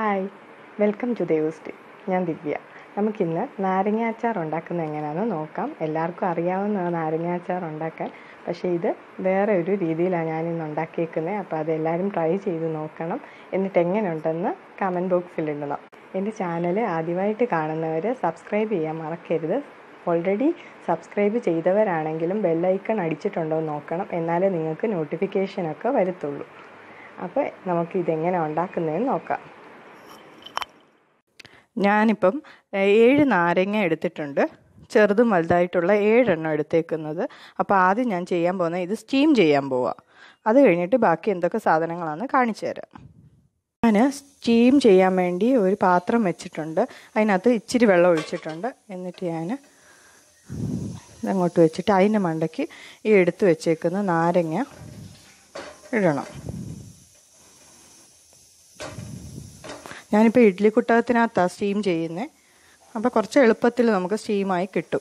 hi welcome to ദേവസ്റ്റി ഞാൻ ദിവ്യ നമുക്കിന്ന് നാരങ്ങ അച്ചാർ ഉണ്ടാക്കുന്നത് എങ്ങനെയാണെന്ന് നോക്കാം എല്ലാവർക്കും അറിയാവുന്ന നാരങ്ങ അച്ചാർ ഉണ്ടാക്കാൻ പക്ഷേ ഇത് വേറെ ഒരു രീതിയിലാണ് ഞാനിന്ന് ഉണ്ടാക്കിയേക്കുന്നത് അപ്പോൾ അതെല്ലാവരും ട്രൈ ചെയ്ത് നോക്കണം എന്നിട്ട് എങ്ങനെയുണ്ടെന്ന് കമൻറ്റ് ബോക്സിൽ ഇടണം എൻ്റെ ചാനൽ ആദ്യമായിട്ട് കാണുന്നവർ സബ്സ്ക്രൈബ് ചെയ്യാൻ മറക്കരുത് ഓൾറെഡി സബ്സ്ക്രൈബ് ചെയ്തവരാണെങ്കിലും ബെല്ലൈക്കൺ അടിച്ചിട്ടുണ്ടോ എന്ന് നോക്കണം എന്നാലേ നിങ്ങൾക്ക് നോട്ടിഫിക്കേഷനൊക്കെ വരത്തുള്ളൂ അപ്പോൾ നമുക്ക് ഇതെങ്ങനെ ഉണ്ടാക്കുന്നതെന്ന് നോക്കാം ഞാനിപ്പം ഏഴ് നാരങ്ങ എടുത്തിട്ടുണ്ട് ചെറുതും വലുതായിട്ടുള്ള ഏഴെണ്ണം എടുത്തേക്കുന്നത് അപ്പോൾ ആദ്യം ഞാൻ ചെയ്യാൻ പോകുന്നത് ഇത് സ്റ്റീം ചെയ്യാൻ പോവാം അത് കഴിഞ്ഞിട്ട് ബാക്കി എന്തൊക്കെ സാധനങ്ങളാണെന്ന് കാണിച്ചു തരാം ഞാൻ സ്റ്റീം ചെയ്യാൻ വേണ്ടി ഒരു പാത്രം വെച്ചിട്ടുണ്ട് അതിനകത്ത് ഇച്ചിരി വെള്ളം ഒഴിച്ചിട്ടുണ്ട് എന്നിട്ട് ഞാൻ ഇതങ്ങോട്ട് വെച്ചിട്ട് അതിൻ്റെ മണ്ടയ്ക്ക് ഈ എടുത്ത് വെച്ചേക്കുന്ന നാരങ്ങ ഇടണം ഞാനിപ്പോൾ ഇഡ്ഡലി കുട്ടകത്തിനകത്താണ് സ്റ്റീം ചെയ്യുന്നത് അപ്പോൾ കുറച്ച് എളുപ്പത്തിൽ നമുക്ക് സ്റ്റീമായി കിട്ടും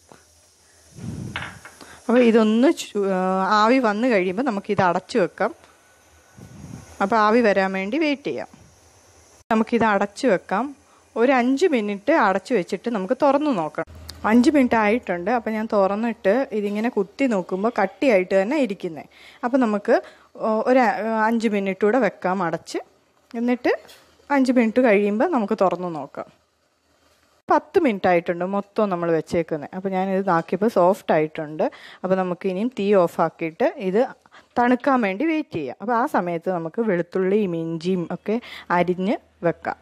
അപ്പോൾ ഇതൊന്ന് ആവി വന്നു കഴിയുമ്പോൾ നമുക്കിത് അടച്ചു വെക്കാം അപ്പോൾ ആവി വരാൻ വേണ്ടി വെയിറ്റ് ചെയ്യാം നമുക്കിത് അടച്ചു വെക്കാം ഒരു അഞ്ച് മിനിറ്റ് അടച്ചു വെച്ചിട്ട് നമുക്ക് തുറന്നു നോക്കണം അഞ്ച് മിനിറ്റ് ആയിട്ടുണ്ട് അപ്പോൾ ഞാൻ തുറന്നിട്ട് ഇതിങ്ങനെ കുത്തി നോക്കുമ്പോൾ കട്ടിയായിട്ട് തന്നെ ഇരിക്കുന്നത് അപ്പോൾ നമുക്ക് ഒരു അഞ്ച് മിനിറ്റ് കൂടെ വെക്കാം അടച്ച് എന്നിട്ട് അഞ്ച് മിനിറ്റ് കഴിയുമ്പോൾ നമുക്ക് തുറന്നു നോക്കാം പത്ത് മിനിറ്റ് ആയിട്ടുണ്ട് മൊത്തം നമ്മൾ വെച്ചേക്കുന്നത് അപ്പോൾ ഞാനിത് ആക്കിയപ്പോൾ സോഫ്റ്റ് ആയിട്ടുണ്ട് അപ്പോൾ നമുക്ക് ഇനിയും തീ ഓഫ് ആക്കിയിട്ട് ഇത് തണുക്കാൻ വേണ്ടി വെയിറ്റ് ചെയ്യാം അപ്പോൾ ആ സമയത്ത് നമുക്ക് വെളുത്തുള്ളിയും ഇഞ്ചിയും ഒക്കെ അരിഞ്ഞ് വെക്കാം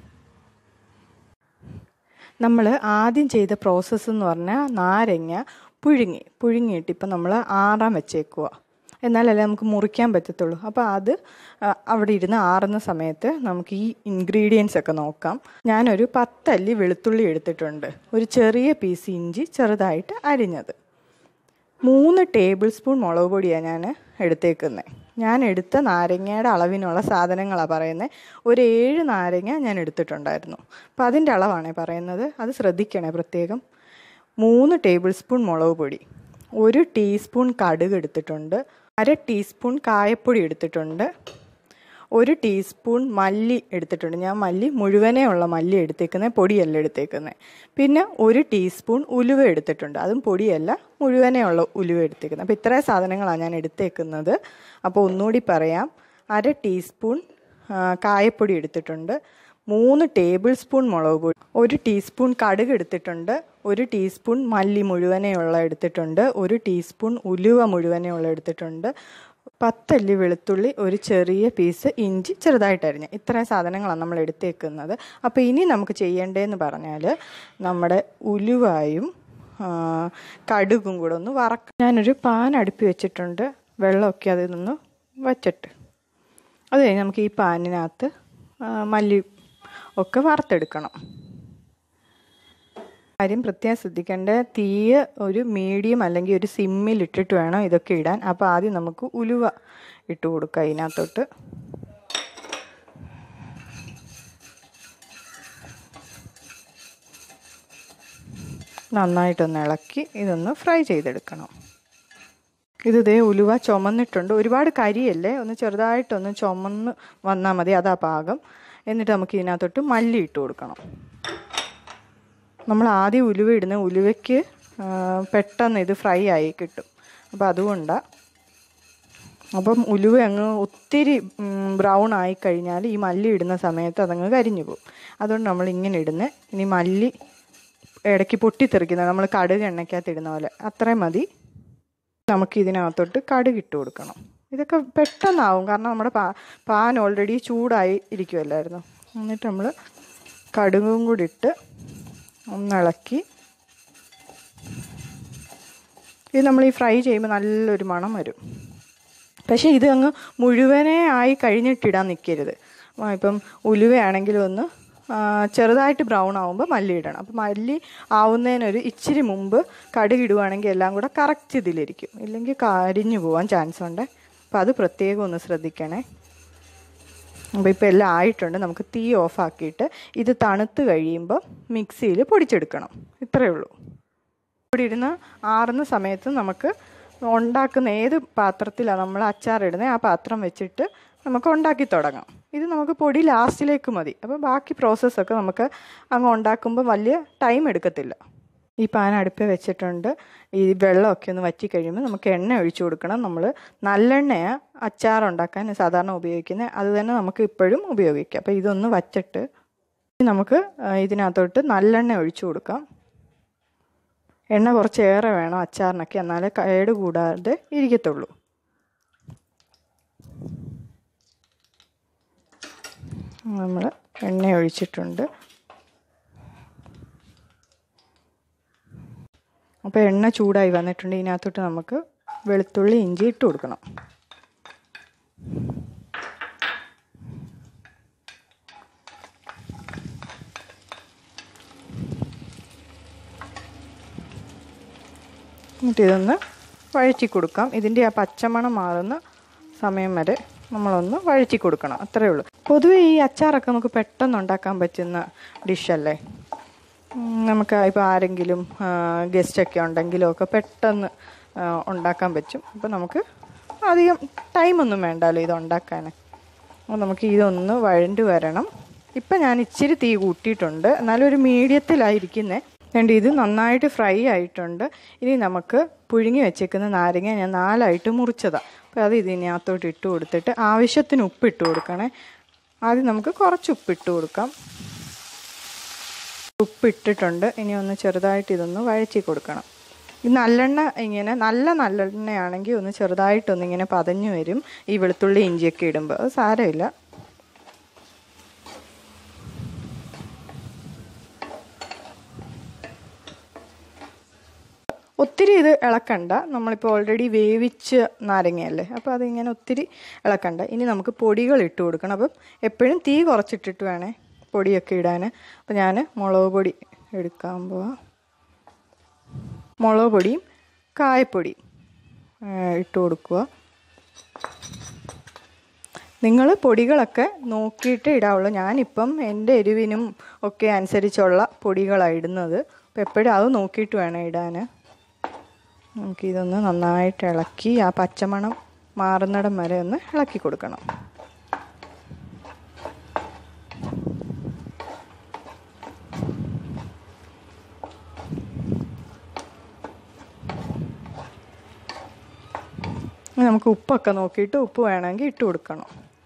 നമ്മൾ ആദ്യം ചെയ്ത പ്രോസസ്സ് എന്ന് പറഞ്ഞാൽ നാരങ്ങ പുഴുങ്ങി പുഴുങ്ങിയിട്ട് ഇപ്പം നമ്മൾ ആറാൻ വെച്ചേക്കുക എന്നാലല്ലേ നമുക്ക് മുറിക്കാൻ പറ്റത്തുള്ളൂ അപ്പോൾ അത് അവിടെ ഇരുന്ന് ആറുന്ന സമയത്ത് നമുക്ക് ഈ ഇൻഗ്രീഡിയൻസ് ഒക്കെ നോക്കാം ഞാനൊരു പത്തല്ലി വെളുത്തുള്ളി എടുത്തിട്ടുണ്ട് ഒരു ചെറിയ പീസ് ഇഞ്ചി ചെറുതായിട്ട് അരിഞ്ഞത് മൂന്ന് ടേബിൾ സ്പൂൺ മുളക് പൊടിയാണ് ഞാൻ എടുത്തേക്കുന്നത് ഞാൻ എടുത്ത നാരങ്ങയുടെ അളവിനുള്ള സാധനങ്ങളാണ് പറയുന്നത് ഒരു ഏഴ് നാരങ്ങ ഞാൻ എടുത്തിട്ടുണ്ടായിരുന്നു അപ്പോൾ അതിൻ്റെ അളവാണ് പറയുന്നത് അത് ശ്രദ്ധിക്കണേ പ്രത്യേകം മൂന്ന് ടേബിൾ സ്പൂൺ മുളക് പൊടി ഒരു ടീസ്പൂൺ കടുക് എടുത്തിട്ടുണ്ട് അര ടീസ്പൂൺ കായപ്പൊടി എടുത്തിട്ടുണ്ട് ഒരു ടീസ്പൂൺ മല്ലി എടുത്തിട്ടുണ്ട് ഞാൻ മല്ലി മുഴുവനേ ഉള്ള മല്ലി എടുത്തേക്കുന്നത് പൊടിയല്ല എടുത്തേക്കുന്നത് പിന്നെ ഒരു ടീസ്പൂൺ ഉലുവ എടുത്തിട്ടുണ്ട് അതും പൊടിയല്ല മുഴുവനേ ഉള്ള ഉലുവ എടുത്തേക്കുന്നത് അപ്പോൾ ഇത്രയും സാധനങ്ങളാണ് ഞാൻ എടുത്തേക്കുന്നത് അപ്പോൾ ഒന്നുകൂടി പറയാം അര ടീസ്പൂൺ കായപ്പൊടി എടുത്തിട്ടുണ്ട് മൂന്ന് ടേബിൾ സ്പൂൺ മുളക് പൊടി ഒരു ടീസ്പൂൺ കടുക് എടുത്തിട്ടുണ്ട് ഒരു ടീസ്പൂൺ മല്ലി മുഴുവനെയുള്ള എടുത്തിട്ടുണ്ട് ഒരു ടീസ്പൂൺ ഉലുവ മുഴുവനെയുള്ള എടുത്തിട്ടുണ്ട് പത്തല്ലി വെളുത്തുള്ളി ഒരു ചെറിയ പീസ് ഇഞ്ചി ചെറുതായിട്ട് അരിഞ്ഞ് ഇത്രയും സാധനങ്ങളാണ് നമ്മൾ എടുത്തേക്കുന്നത് അപ്പോൾ ഇനി നമുക്ക് ചെയ്യേണ്ടതെന്ന് പറഞ്ഞാൽ നമ്മുടെ ഉലുവായും കടുകും കൂടെ ഒന്ന് വറക്ക ഞാനൊരു പാൻ അടുപ്പി വെച്ചിട്ടുണ്ട് വെള്ളമൊക്കെ അതിൽ നിന്ന് വച്ചിട്ട് അത് കഴിഞ്ഞ് നമുക്ക് ഈ പാനിനകത്ത് മല്ലി ഒക്കെ വറുത്തെടുക്കണം കാര്യം പ്രത്യേകം ശ്രദ്ധിക്കേണ്ട തീയ ഒരു മീഡിയം അല്ലെങ്കിൽ ഒരു സിമ്മിൽ ഇട്ടിട്ട് വേണം ഇതൊക്കെ ഇടാൻ അപ്പോൾ ആദ്യം നമുക്ക് ഉലുവ ഇട്ട് കൊടുക്കുക അതിനകത്തോട്ട് നന്നായിട്ടൊന്ന് ഇളക്കി ഇതൊന്ന് ഫ്രൈ ചെയ്തെടുക്കണം ഇത് ദേ ഉലുവ ചുമന്നിട്ടുണ്ട് ഒരുപാട് കരിയല്ലേ ഒന്ന് ചെറുതായിട്ടൊന്ന് ചുമന്ന് വന്നാൽ മതി അതാ പാകം എന്നിട്ട് നമുക്ക് ഇതിനകത്തോട്ട് മല്ലി ഇട്ട് കൊടുക്കണം നമ്മൾ ആദ്യം ഉലുവ ഇടുന്ന ഉലുവയ്ക്ക് പെട്ടെന്ന് ഇത് ഫ്രൈ ആയി കിട്ടും അപ്പോൾ അതുകൊണ്ടാണ് അപ്പം ഉലുവ അങ്ങ് ഒത്തിരി ബ്രൗൺ ആയി കഴിഞ്ഞാൽ ഈ മല്ലി ഇടുന്ന സമയത്ത് അതങ്ങ് കരിഞ്ഞു പോകും അതുകൊണ്ട് നമ്മൾ ഇങ്ങനെ ഇടുന്നത് ഇനി മല്ലി ഇടയ്ക്ക് പൊട്ടിത്തെറിക്കുന്നത് നമ്മൾ കടുക് എണ്ണയ്ക്കകത്ത് ഇടുന്ന പോലെ അത്രയും മതി നമുക്ക് ഇതിനകത്തോട്ട് കടുക് ഇട്ട് കൊടുക്കണം ഇതൊക്കെ പെട്ടെന്നാവും കാരണം നമ്മുടെ പാ പാൻ ഓൾറെഡി ചൂടായി ഇരിക്കുമല്ലായിരുന്നു എന്നിട്ട് നമ്മൾ കടുകും കൂടി ഇട്ട് ഒന്നിളക്കി ഇത് നമ്മൾ ഈ ഫ്രൈ ചെയ്യുമ്പോൾ നല്ലൊരു മണം വരും പക്ഷേ ഇത് അങ്ങ് മുഴുവനേ ആയി കഴിഞ്ഞിട്ടിടാൻ നിൽക്കരുത് ഇപ്പം ഉലുവയാണെങ്കിലും ഒന്ന് ചെറുതായിട്ട് ബ്രൗൺ ആവുമ്പോൾ മല്ലി ഇടണം അപ്പോൾ മല്ലി ആവുന്നതിനൊരു ഇച്ചിരി മുമ്പ് കടുക് ഇടുവാണെങ്കിൽ എല്ലാം കൂടെ കറക്റ്റ് ഇതിലിരിക്കും ഇല്ലെങ്കിൽ കരിഞ്ഞു പോകാൻ ചാൻസ് ഉണ്ട് അപ്പോൾ അത് പ്രത്യേകം ഒന്ന് ശ്രദ്ധിക്കണേ അപ്പോൾ ഇപ്പോൾ എല്ലാം ആയിട്ടുണ്ട് നമുക്ക് തീ ഓഫ് ആക്കിയിട്ട് ഇത് തണുത്ത് കഴിയുമ്പോൾ മിക്സിയിൽ പൊടിച്ചെടുക്കണം ഇത്രയേ ഉള്ളൂ ഇവിടെ ഇരുന്ന് ആറുന്ന സമയത്ത് നമുക്ക് ഉണ്ടാക്കുന്ന ഏത് പാത്രത്തിലാണ് നമ്മൾ അച്ചാറിടുന്നത് ആ പാത്രം വെച്ചിട്ട് നമുക്ക് ഉണ്ടാക്കി തുടങ്ങാം ഇത് നമുക്ക് പൊടി ലാസ്റ്റിലേക്ക് മതി അപ്പോൾ ബാക്കി പ്രോസസ്സൊക്കെ നമുക്ക് അങ്ങ് ഉണ്ടാക്കുമ്പോൾ വലിയ ടൈം എടുക്കത്തില്ല ഈ പാൻ അടുപ്പിൽ വെച്ചിട്ടുണ്ട് ഈ വെള്ളമൊക്കെ ഒന്ന് വറ്റി കഴിയുമ്പോൾ നമുക്ക് എണ്ണ ഒഴിച്ചു കൊടുക്കണം നമ്മൾ നല്ലെണ്ണയാണ് അച്ചാർ ഉണ്ടാക്കാൻ സാധാരണ ഉപയോഗിക്കുന്നത് അത് തന്നെ നമുക്ക് ഇപ്പോഴും ഉപയോഗിക്കാം അപ്പോൾ ഇതൊന്ന് വച്ചിട്ട് നമുക്ക് ഇതിനകത്തോട്ട് നല്ലെണ്ണ ഒഴിച്ചു കൊടുക്കാം എണ്ണ കുറച്ചേറെ വേണം അച്ചാറിനൊക്കെ എന്നാലേ കേട് കൂടാതെ ഇരിക്കത്തുള്ളൂ നമ്മൾ എണ്ണ ഒഴിച്ചിട്ടുണ്ട് അപ്പോൾ എണ്ണ ചൂടായി വന്നിട്ടുണ്ട് ഇതിനകത്തോട്ട് നമുക്ക് വെളുത്തുള്ളി ഇഞ്ചി ഇട്ട് കൊടുക്കണം എന്നിട്ട് ഇതൊന്ന് വഴറ്റി കൊടുക്കാം ഇതിൻ്റെ ആ പച്ചമണം മാറുന്ന സമയം വരെ നമ്മളൊന്ന് വഴറ്റി കൊടുക്കണം അത്രയേ ഉള്ളൂ പൊതുവെ ഈ അച്ചാറൊക്കെ നമുക്ക് പെട്ടെന്ന് ഉണ്ടാക്കാൻ പറ്റുന്ന ഡിഷല്ലേ നമുക്ക് ഇപ്പോൾ ആരെങ്കിലും ഗസ്റ്റൊക്കെ ഉണ്ടെങ്കിലും ഒക്കെ പെട്ടെന്ന് ഉണ്ടാക്കാൻ പറ്റും അപ്പോൾ നമുക്ക് അധികം ടൈമൊന്നും വേണ്ടല്ലോ ഇത് ഉണ്ടാക്കാൻ അപ്പോൾ നമുക്ക് ഇതൊന്ന് വഴണ്ട് വരണം ഇപ്പം ഞാൻ ഇച്ചിരി തീ കൂട്ടിയിട്ടുണ്ട് എന്നാലും ഒരു മീഡിയത്തിലായിരിക്കുന്നത് വേണ്ടി ഇത് നന്നായിട്ട് ഫ്രൈ ആയിട്ടുണ്ട് ഇനി നമുക്ക് പുഴുങ്ങി വെച്ചേക്കുന്ന നാരങ്ങ ഞാൻ നാലായിട്ട് മുറിച്ചതാണ് അപ്പോൾ അത് ഇതിനകത്തോട്ട് ഇട്ട് കൊടുത്തിട്ട് ആവശ്യത്തിന് ഉപ്പിട്ട് കൊടുക്കണേ ആദ്യം നമുക്ക് കുറച്ച് ഉപ്പിട്ട് കൊടുക്കാം ഉപ്പിട്ടിട്ടുണ്ട് ഇനി ഒന്ന് ചെറുതായിട്ട് ഇതൊന്ന് വഴറ്റി കൊടുക്കണം ഈ നല്ലെണ്ണ ഇങ്ങനെ നല്ല നല്ലെണ്ണയാണെങ്കിൽ ഒന്ന് ചെറുതായിട്ടൊന്ന് ഇങ്ങനെ പതഞ്ഞു വരും ഈ വെളുത്തുള്ളി ഇഞ്ചിയൊക്കെ ഇടുമ്പോൾ അത് സാരമില്ല ഒത്തിരി ഇത് ഇളക്കണ്ട നമ്മളിപ്പോൾ ഓൾറെഡി വേവിച്ച് നാരങ്ങയല്ലേ അപ്പോൾ അതിങ്ങനെ ഒത്തിരി ഇളക്കണ്ട ഇനി നമുക്ക് പൊടികൾ ഇട്ട് കൊടുക്കണം അപ്പം എപ്പോഴും തീ കുറച്ചിട്ടിട്ട് വേണേ പൊടിയൊക്കെ ഇടാൻ അപ്പോൾ ഞാൻ മുളക് പൊടി എടുക്കാൻ പോവാം മുളക് പൊടിയും കായപ്പൊടിയും ഇട്ട് കൊടുക്കുക നിങ്ങൾ പൊടികളൊക്കെ നോക്കിയിട്ട് ഇടാവുള്ളൂ ഞാനിപ്പം എൻ്റെ എരിവിനും ഒക്കെ അനുസരിച്ചുള്ള പൊടികളാണ് ഇടുന്നത് അപ്പോൾ എപ്പോഴും അത് നോക്കിയിട്ട് വേണം ഇടാൻ നമുക്കിതൊന്ന് നന്നായിട്ട് ഇളക്കി ആ പച്ചമണം മാറുന്നിടം വരെ ഒന്ന് ഇളക്കി കൊടുക്കണം നമുക്ക് ഉപ്പൊക്കെ നോക്കിയിട്ട് ഉപ്പ് വേണമെങ്കിൽ ഇട്ട് കൊടുക്കണം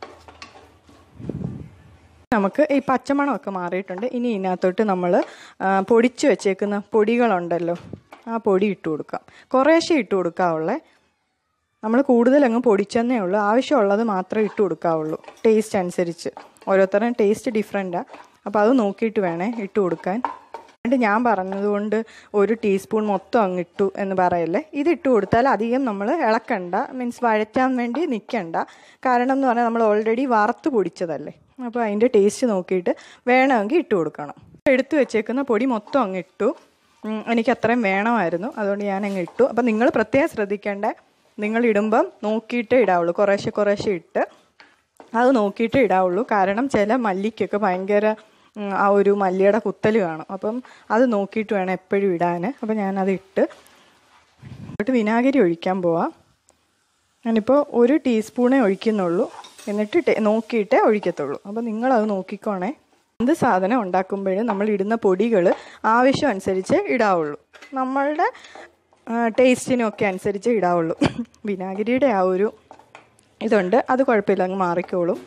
നമുക്ക് ഈ പച്ചമണമൊക്കെ മാറിയിട്ടുണ്ട് ഇനി ഇതിനകത്തോട്ട് നമ്മൾ പൊടിച്ച് വെച്ചേക്കുന്ന പൊടികളുണ്ടല്ലോ ആ പൊടി ഇട്ട് കൊടുക്കാം കുറേശ്ശെ ഇട്ട് കൊടുക്കാവുള്ളേ നമ്മൾ കൂടുതൽ അങ്ങ് പൊടിച്ചെന്നേ ഉള്ളൂ ആവശ്യമുള്ളത് മാത്രമേ ഇട്ട് കൊടുക്കാവുള്ളൂ ടേസ്റ്റ് അനുസരിച്ച് ഓരോരുത്തരുടെയും ടേസ്റ്റ് ഡിഫറെൻറ്റാണ് അപ്പോൾ അത് നോക്കിയിട്ട് വേണേ ഇട്ട് കൊടുക്കാൻ എന്നിട്ട് ഞാൻ പറഞ്ഞതുകൊണ്ട് ഒരു ടീസ്പൂൺ മൊത്തം അങ്ങ് ഇട്ടു എന്ന് പറയല്ലേ ഇത് ഇട്ട് കൊടുത്താൽ അധികം നമ്മൾ ഇളക്കണ്ട മീൻസ് വഴറ്റാൻ വേണ്ടി നിൽക്കണ്ട കാരണം എന്ന് പറഞ്ഞാൽ നമ്മൾ ഓൾറെഡി വറുത്ത് പൊടിച്ചതല്ലേ അപ്പോൾ അതിൻ്റെ ടേസ്റ്റ് നോക്കിയിട്ട് വേണമെങ്കിൽ ഇട്ട് കൊടുക്കണം എടുത്തു വെച്ചേക്കുന്ന പൊടി മൊത്തം അങ്ങ് ഇട്ടു എനിക്ക് അത്രയും വേണമായിരുന്നു അതുകൊണ്ട് ഞാൻ അങ്ങ് ഇട്ടു അപ്പം നിങ്ങൾ പ്രത്യേകം ശ്രദ്ധിക്കേണ്ട നിങ്ങൾ ഇടുമ്പം നോക്കിയിട്ടേ ഇടാവുള്ളൂ കുറേശ്ശെ കുറേശ്ശെ ഇട്ട് അത് നോക്കിയിട്ടേ ഇടാവുള്ളൂ കാരണം ചില മല്ലിക്കൊക്കെ ഭയങ്കര ആ ഒരു മല്ലിയുടെ കുത്തൽ കാണും അപ്പം അത് നോക്കിയിട്ട് വേണം എപ്പോഴും ഇടാൻ അപ്പം ഞാനത് ഇട്ട് എന്നിട്ട് വിനാഗിരി ഒഴിക്കാൻ പോവാം ഞാനിപ്പോൾ ഒരു ടീസ്പൂണേ ഒഴിക്കുന്നുള്ളൂ എന്നിട്ട് നോക്കിയിട്ടേ ഒഴിക്കത്തുള്ളൂ അപ്പം നിങ്ങളത് നോക്കിക്കോണേ എന്ത് സാധനം ഉണ്ടാക്കുമ്പോഴും നമ്മൾ ഇടുന്ന പൊടികൾ ആവശ്യം അനുസരിച്ച് ഇടാവുള്ളൂ നമ്മളുടെ ടേസ്റ്റിനൊക്കെ അനുസരിച്ച് ഇടാവുള്ളൂ വിനാഗിരിയുടെ ആ ഒരു ഇതുണ്ട് അത് കുഴപ്പമില്ല അങ്ങ് മാറിക്കോളും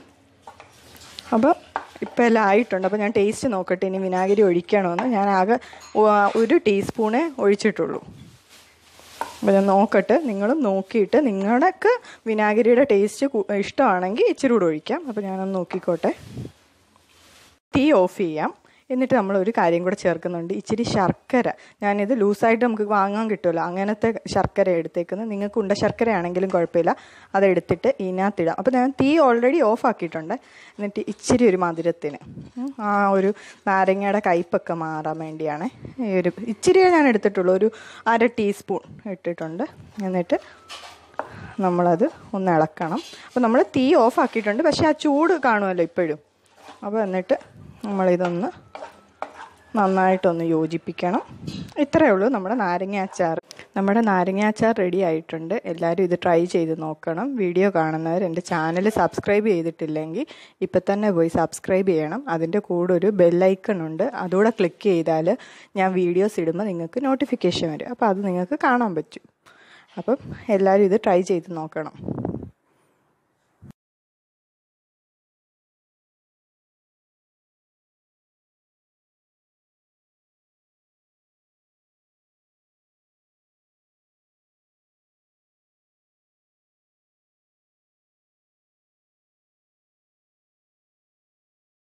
അപ്പോൾ ഇപ്പം എല്ലാം ആയിട്ടുണ്ട് അപ്പോൾ ഞാൻ ടേസ്റ്റ് നോക്കട്ടെ ഇനി വിനാഗിരി ഒഴിക്കണമെന്ന് ഞാൻ ആകെ ഒരു ടീസ്പൂണേ ഒഴിച്ചിട്ടുള്ളൂ അപ്പോൾ ഞാൻ നോക്കട്ടെ നിങ്ങളും നോക്കിയിട്ട് നിങ്ങൾക്ക് വിനാഗിരിയുടെ ടേസ്റ്റ് ഇഷ്ടമാണെങ്കിൽ ഇച്ചിരി കൂടെ ഒഴിക്കാം അപ്പോൾ ഞാനൊന്ന് നോക്കിക്കോട്ടെ തീ ഓഫ് ചെയ്യാം എന്നിട്ട് നമ്മൾ ഒരു കാര്യം കൂടെ ചേർക്കുന്നുണ്ട് ഇച്ചിരി ശർക്കര ഞാനിത് ലൂസായിട്ട് നമുക്ക് വാങ്ങാൻ കിട്ടുമല്ലോ അങ്ങനത്തെ ശർക്കര എടുത്തേക്കുന്നത് നിങ്ങൾക്ക് ഉണ്ട ശർക്കര ആണെങ്കിലും കുഴപ്പമില്ല അതെടുത്തിട്ട് ഇതിനകത്തിടാം അപ്പോൾ ഞാൻ തീ ഓൾറെഡി ഓഫ് ആക്കിയിട്ടുണ്ട് എന്നിട്ട് ഇച്ചിരി ഒരു മധുരത്തിന് ആ ഒരു നാരങ്ങയുടെ കയ്പൊക്കെ മാറാൻ വേണ്ടിയാണ് ഈ ഒരു ഇച്ചിരിയേ ഞാൻ എടുത്തിട്ടുള്ളൂ ഒരു അര ടീസ്പൂൺ ഇട്ടിട്ടുണ്ട് എന്നിട്ട് നമ്മളത് ഒന്ന് ഇളക്കണം അപ്പോൾ നമ്മൾ തീ ഓഫ് ആക്കിയിട്ടുണ്ട് പക്ഷേ ആ ചൂട് കാണുമല്ലോ ഇപ്പോഴും അപ്പോൾ എന്നിട്ട് നമ്മളിതൊന്ന് നന്നായിട്ടൊന്ന് യോജിപ്പിക്കണം ഇത്രയേ ഉള്ളൂ നമ്മുടെ നാരങ്ങ അച്ചാർ നമ്മുടെ നാരങ്ങാച്ചാർ റെഡി ആയിട്ടുണ്ട് എല്ലാവരും ഇത് ട്രൈ ചെയ്ത് നോക്കണം വീഡിയോ കാണുന്നവർ എൻ്റെ ചാനൽ സബ്സ്ക്രൈബ് ചെയ്തിട്ടില്ലെങ്കിൽ ഇപ്പം തന്നെ പോയി സബ്സ്ക്രൈബ് ചെയ്യണം അതിൻ്റെ കൂടെ ഒരു ബെല്ലൈക്കൺ ഉണ്ട് അതുകൂടെ ക്ലിക്ക് ചെയ്താൽ ഞാൻ വീഡിയോസ് ഇടുമ്പോൾ നിങ്ങൾക്ക് നോട്ടിഫിക്കേഷൻ വരും അപ്പോൾ അത് നിങ്ങൾക്ക് കാണാൻ പറ്റും അപ്പം എല്ലാവരും ഇത് ട്രൈ ചെയ്ത് നോക്കണം